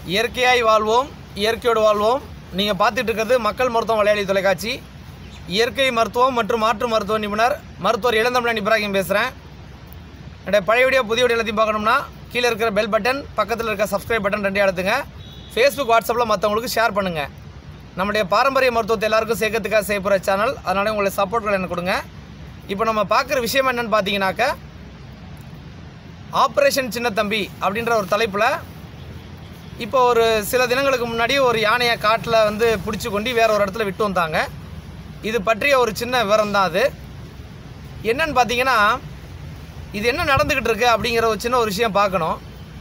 இயற்கையாய் வாழ்வோம் இயற்கையோடு வாழ்வோம் நீங்கள் பார்த்துட்டு இருக்கிறது மக்கள் மருத்துவம் விளையாடி தொலைக்காட்சி இயற்கை மருத்துவம் மற்றும் மாற்று மருத்துவ நிபுணர் மருத்துவர் இளந்தமிழன் இப்ராஹிம் பேசுகிறேன் என்னுடைய பழைய வீடியோ புதிய வீடியோ எல்லாத்தையும் பார்க்கணும்னா கீழே இருக்கிற பெல் பட்டன் பக்கத்தில் இருக்க சப்ஸ்கிரைப் பட்டன் ரெண்டையும் அழுத்துங்க ஃபேஸ்புக் வாட்ஸ்அப்பில் மற்றவங்களுக்கு ஷேர் பண்ணுங்கள் நம்முடைய பாரம்பரிய மருத்துவத்தை எல்லாருக்கும் சேர்க்கறதுக்காக செய்யப்படுற சேனல் அதனால உங்களுடைய சப்போர்ட்கள் எனக்கு கொடுங்க இப்போ நம்ம பார்க்குற விஷயம் என்னன்னு பார்த்தீங்கன்னாக்க ஆப்ரேஷன் சின்னத்தம்பி அப்படின்ற ஒரு தலைப்பில் இப்போ ஒரு சில தினங்களுக்கு முன்னாடி ஒரு யானையை காட்டில் வந்து பிடிச்சி கொண்டு வேற ஒரு இடத்துல விட்டு வந்தாங்க இது பற்றிய ஒரு சின்ன விவரம் தான் அது என்னன்னு பார்த்தீங்கன்னா இது என்ன நடந்துக்கிட்டு இருக்கு அப்படிங்கிற ஒரு சின்ன ஒரு விஷயம் பார்க்கணும்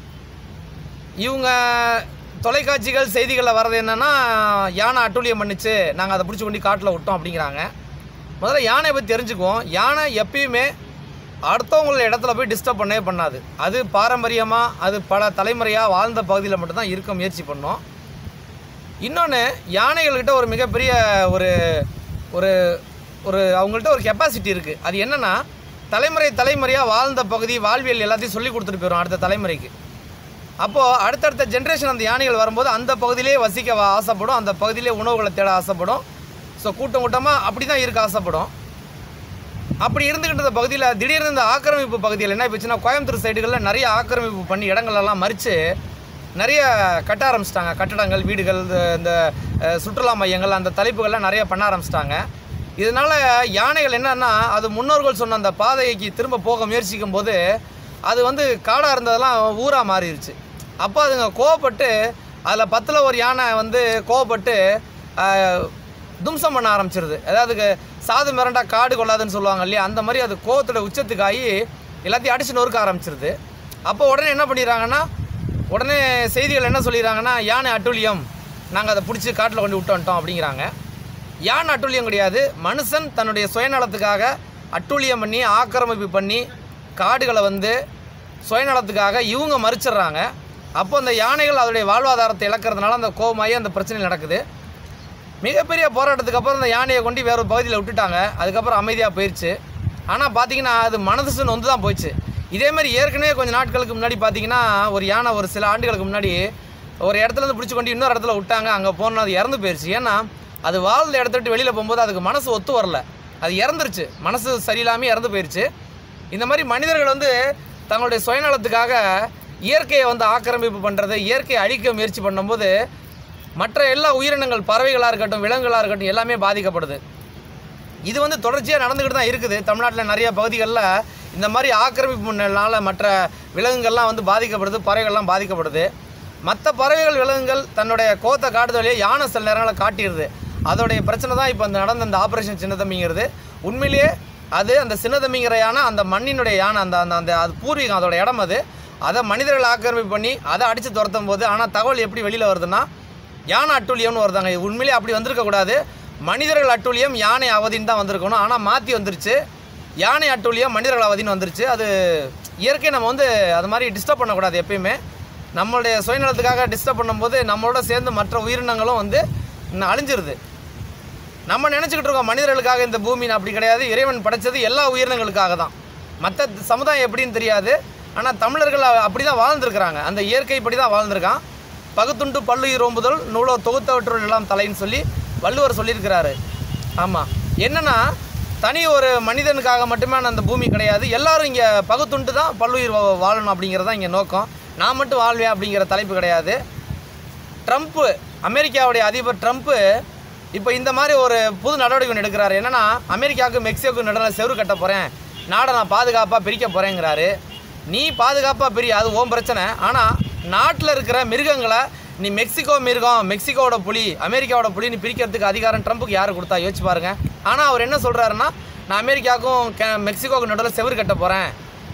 இவங்க தொலைக்காட்சிகள் செய்திகளில் வர்றது என்னென்னா யானை அட்டூழியம் பண்ணிச்சு நாங்கள் அதை பிடிச்சி கொண்டு காட்டில் விட்டோம் அப்படிங்கிறாங்க முதல்ல யானையை பற்றி தெரிஞ்சுக்குவோம் யானை எப்பயுமே அடுத்தவங்கள இடத்துல போய் டிஸ்டர்ப் பண்ணவே பண்ணாது அது பாரம்பரியமாக அது பல தலைமுறையாக வாழ்ந்த பகுதியில் மட்டும்தான் இருக்க முயற்சி பண்ணோம் இன்னொன்று யானைகள்கிட்ட ஒரு மிகப்பெரிய ஒரு ஒரு ஒரு அவங்கள்ட்ட ஒரு கெப்பாசிட்டி இருக்குது அது என்னென்னா தலைமுறை தலைமுறையாக வாழ்ந்த பகுதி வாழ்வியல் எல்லாத்தையும் சொல்லி கொடுத்துட்டு போயிடும் அடுத்த தலைமுறைக்கு அப்போது அடுத்தடுத்த ஜென்ரேஷன் அந்த யானைகள் வரும்போது அந்த பகுதியிலே வசிக்க வ- ஆசைப்படும் அந்த பகுதியிலே உணவுகளை தேட ஆசைப்படும் ஸோ கூட்டம் கூட்டமாக அப்படி தான் இருக்க ஆசைப்படும் அப்படி இருந்துக்கிட்டு இருந்த பகுதியில் திடீர்னு இந்த ஆக்கிரமிப்பு பகுதியில் என்ன போச்சுன்னா கோயம்புத்தூர் சைடுகளில் நிறைய ஆக்கிரமிப்பு பண்ணி இடங்களெல்லாம் மறித்து நிறைய கட்ட ஆரம்பிச்சிட்டாங்க கட்டடங்கள் வீடுகள் இந்த இந்த அஹ், சுற்றுலா மையங்கள் அந்த தலைப்புகள்லாம் நிறைய பண்ண ஆரம்பிச்சிட்டாங்க இதனால் யானைகள் என்னன்னா அது முன்னோர்கள் சொன்ன அந்த பாதைக்கு திரும்ப போக முயற்சிக்கும் போது அது வந்து காடாக இருந்ததெல்லாம் ஊராக மாறிடுச்சு அப்போ அதுங்க கோவப்பட்டு அதில் பத்தில் ஒரு யானை வந்து கோவப்பட்டு அஹ், தும்சம் பண்ண ஆரம்பிச்சிருது அதாவது க- சாது மிரண்டா காடு கொள்ளாதுன்னு சொல்லுவாங்க இல்லையா அந்த மாதிரி அது கோவத்தோட உச்சத்துக்காகி எல்லாத்தையும் அடிச்சு நொறுக்க ஆரம்பிச்சிருது அப்போ உடனே என்ன பண்ணிடுறாங்கன்னா உடனே செய்திகள் என்ன சொல்லிடுறாங்கன்னா யானை அட்டூழியம் நாங்கள் அதை பிடிச்சி காட்டில் கொண்டு விட்டு வந்துட்டோம் அப்படிங்கிறாங்க யானை அட்டூழியம் கிடையாது மனுஷன் தன்னுடைய சுயநலத்துக்காக அட்டூழியம் பண்ணி ஆக்கிரமிப்பு பண்ணி காடுகளை வந்து சுயநலத்துக்காக இவங்க மறிச்சிடுறாங்க அப்போ அந்த யானைகள் அதோடைய வாழ்வாதாரத்தை இழக்கிறதுனால அந்த கோபமாகி அந்த பிரச்சனை நடக்குது மிகப்பெரிய போராட்டத்துக்கு அப்புறம் அந்த யானையை கொண்டு வேற ஒரு பகுதியில் விட்டுட்டாங்க அதுக்கப்புறம் அமைதியாக போயிடுச்சு ஆனால் பார்த்தீங்கன்னா அது மனதுன்னு வந்து தான் போயிடுச்சு இதே மாதிரி ஏற்கனவே கொஞ்ச நாட்களுக்கு முன்னாடி பார்த்தீங்கன்னா ஒரு யானை ஒரு சில ஆண்டுகளுக்கு முன்னாடி ஒரு இடத்துல இருந்து பிடிச்சி கொண்டு இன்னொரு இடத்துல விட்டாங்க அங்கே போனால் அது இறந்து போயிடுச்சு ஏன்னா அது வாழ்ந்த இடத்த விட்டு வெளியில் போகும்போது அதுக்கு மனசு ஒத்து வரல அது இறந்துருச்சு மனசு சரியில்லாமல் இறந்து போயிடுச்சு இந்த மாதிரி மனிதர்கள் வந்து தங்களுடைய சுயநலத்துக்காக இயற்கையை வந்து ஆக்கிரமிப்பு பண்ணுறது இயற்கையை அழிக்க முயற்சி பண்ணும்போது மற்ற எல்லா உயிரினங்கள் பறவைகளாக இருக்கட்டும் விலங்குகளாக இருக்கட்டும் எல்லாமே பாதிக்கப்படுது இது வந்து தொடர்ச்சியாக நடந்துக்கிட்டு தான் இருக்குது தமிழ்நாட்டில் நிறைய பகுதிகளில் இந்த மாதிரி ஆக்கிரமிப்புனால மற்ற விலங்குகள்லாம் வந்து பாதிக்கப்படுது பறவைகள்லாம் பாதிக்கப்படுது மற்ற பறவைகள் விலங்குகள் தன்னுடைய கோத்தை காட்டுதலையே யானை சில நேரங்களில் காட்டிடுது அதோடைய பிரச்சனை தான் இப்போ அந்த நடந்த அந்த ஆப்ரேஷன் சின்னதம்பிங்கிறது உண்மையிலேயே அது அந்த சின்னதம்பிங்கிற யானை அந்த மண்ணினுடைய யானை அந்த அந்த அந்த அது பூர்வீகம் அதோட இடம் அது அதை மனிதர்கள் ஆக்கிரமிப்பு பண்ணி அதை அடித்து துரத்தும் போது ஆனால் தகவல் எப்படி வெளியில் வருதுன்னா யானை அட்டூழியம்னு வருதாங்க இது உண்மையிலேயே அப்படி வந்திருக்கக்கூடாது மனிதர்கள் அட்டூழியம் யானை அவதின்னு தான் வந்திருக்கணும் ஆனால் மாற்றி வந்துருச்சு யானை அட்டூழியம் மனிதர்கள் அவதின்னு வந்துருச்சு அது இயற்கை நம்ம வந்து அது மாதிரி டிஸ்டர்ப் பண்ணக்கூடாது எப்பயுமே நம்மளுடைய சுயநலத்துக்காக டிஸ்டர்ப் பண்ணும்போது நம்மளோட சேர்ந்து மற்ற உயிரினங்களும் வந்து இன்னும் அழிஞ்சிருது நம்ம நினச்சிக்கிட்டு இருக்கோம் மனிதர்களுக்காக இந்த பூமின்னு அப்படி கிடையாது இறைவன் படைச்சது எல்லா உயிரினங்களுக்காக தான் மற்ற சமுதாயம் எப்படின்னு தெரியாது ஆனால் தமிழர்கள் அப்படி தான் வாழ்ந்துருக்கிறாங்க அந்த இயற்கைப்படி தான் வாழ்ந்திருக்கான் பகுத்துண்டு பல்லுயிர் ஓம்புதல் நூலோ தொகுத்தவற்றுள் எல்லாம் தலைன்னு சொல்லி வள்ளுவர் சொல்லியிருக்கிறாரு ஆமாம் என்னன்னா தனி ஒரு மனிதனுக்காக மட்டுமே அந்த பூமி கிடையாது எல்லாரும் இங்கே பகுத்துண்டு தான் பல்லுயிர் வா- வாழணும் அப்படிங்கிறது தான் இங்கே நோக்கம் நான் மட்டும் வாழ்வேன் அப்படிங்கிற தலைப்பு கிடையாது ட்ரம்ப்பு அமெரிக்காவுடைய அதிபர் ட்ரம்ப்பு இப்போ இந்த மாதிரி ஒரு புது நடவடிக்கை ஒன்று எடுக்கிறாரு என்னன்னா அமெரிக்காவுக்கு மெக்சிகோக்கு நடுவில் செவரு கட்ட போகிறேன் நாடை நான் பாதுகாப்பாக பிரிக்க போகிறேங்கிறாரு நீ பாதுகாப்பாக பிரி அது ஓம் பிரச்சனை ஆனால் நாட்டில் இருக்கிற மிருகங்களை நீ மெக்சிகோ மிருகம் மெக்சிகோவோட புலி அமெரிக்காவோட புலி நீ பிரிக்கிறதுக்கு அதிகாரம் ட்ரம்ப்புக்கு யார் கொடுத்தா யோசிச்சு பாருங்க ஆனால் அவர் என்ன சொல்கிறாருன்னா நான் அமெரிக்காவுக்கும் கே- மெக்சிகோவுக்கு நடுவில் செவரு கட்ட போகிறேன்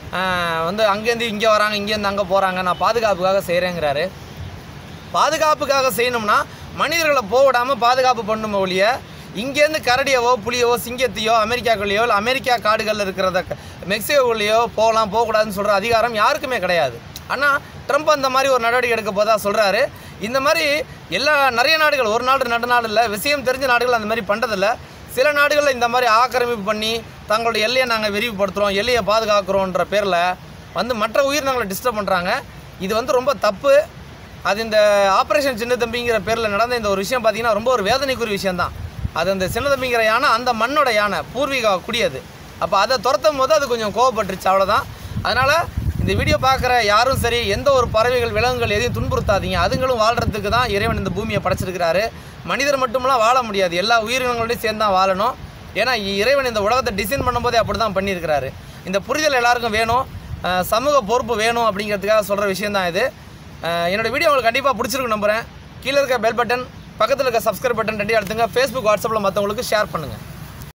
வந்து அங்கேருந்து இங்கே வராங்க இங்கேருந்து அங்கே போகிறாங்க நான் பாதுகாப்புக்காக செய்கிறேங்கிறாரு பாதுகாப்புக்காக செய்யணும்னா மனிதர்களை போக விடாமல் பாதுகாப்பு பண்ணணும் ஒழிய இங்கேருந்து கரடியவோ புலியவோ சிங்கத்தையோ அமெரிக்காக்குள்ளேயோ இல்லை அமெரிக்கா காடுகளில் இருக்கிறத க- மெக்சிகோக்குள்ளேயோ போகலாம் போகக்கூடாதுன்னு சொல்கிற அதிகாரம் யாருக்குமே கிடையாது ஆனால் ட்ரம்ப் அந்த மாதிரி ஒரு நடவடிக்கை எடுக்க போதா சொல்கிறாரு இந்த மாதிரி எல்லா நிறைய நாடுகள் ஒரு நாடு நடு நாடு இல்லை விஷயம் தெரிஞ்ச நாடுகள் அந்த மாதிரி பண்ணுறதில்ல சில நாடுகளில் இந்த மாதிரி ஆக்கிரமிப்பு பண்ணி தங்களுடைய எல்லையை நாங்கள் விரிவுபடுத்துகிறோம் எல்லையை பாதுகாக்கிறோன்ற பேரில் வந்து மற்ற உயிரினங்களை டிஸ்டர்ப் பண்ணுறாங்க இது வந்து ரொம்ப தப்பு அது இந்த ஆப்ரேஷன் சின்ன தம்பிங்கிற பேரில் நடந்த இந்த ஒரு விஷயம் பார்த்தீங்கன்னா ரொம்ப ஒரு வேதனைக்குரிய விஷயம்தான் அது அந்த சின்ன தம்பிங்கிற யானை அந்த மண்ணோட யானை பூர்வீக குடியது அப்போ அதை துரத்தும் போது அது கொஞ்சம் கோவப்பட்டுருச்சு அவ்வளோதான் அதனால் இந்த வீடியோ பார்க்குற யாரும் சரி எந்த ஒரு பறவைகள் விலங்குகள் எதையும் துன்புறுத்தாதீங்க அதுங்களும் வாழ்கிறதுக்கு தான் இறைவன் இந்த பூமியை படைச்சிருக்கிறாரு மனிதர் மட்டுமெல்லாம் வாழ முடியாது எல்லா உயிரினங்களோடையும் சேர்ந்து தான் வாழணும் ஏன்னா இறைவன் இந்த உலகத்தை டிசைன் பண்ணும்போதே அப்படி தான் பண்ணியிருக்கிறாரு இந்த புரிதல் எல்லாருக்கும் வேணும் அஹ் சமூக பொறுப்பு வேணும் அப்படிங்கிறதுக்காக சொல்கிற விஷயம் தான் இது அஹ் என்னோட வீடியோ உங்களுக்கு கண்டிப்பாக பிடிச்சிருக்கு நம்புகிறேன் கீழே இருக்க பெல் பட்டன் பக்கத்தில் இருக்க சப்ஸ்கிரைப் பட்டன் ரெண்டையும் அழுத்துங்க ஃபேஸ்புக் வாட்ஸ்அப்பில் மற்றவங்களுக்கு ஷேர் பண்ணுங்கள்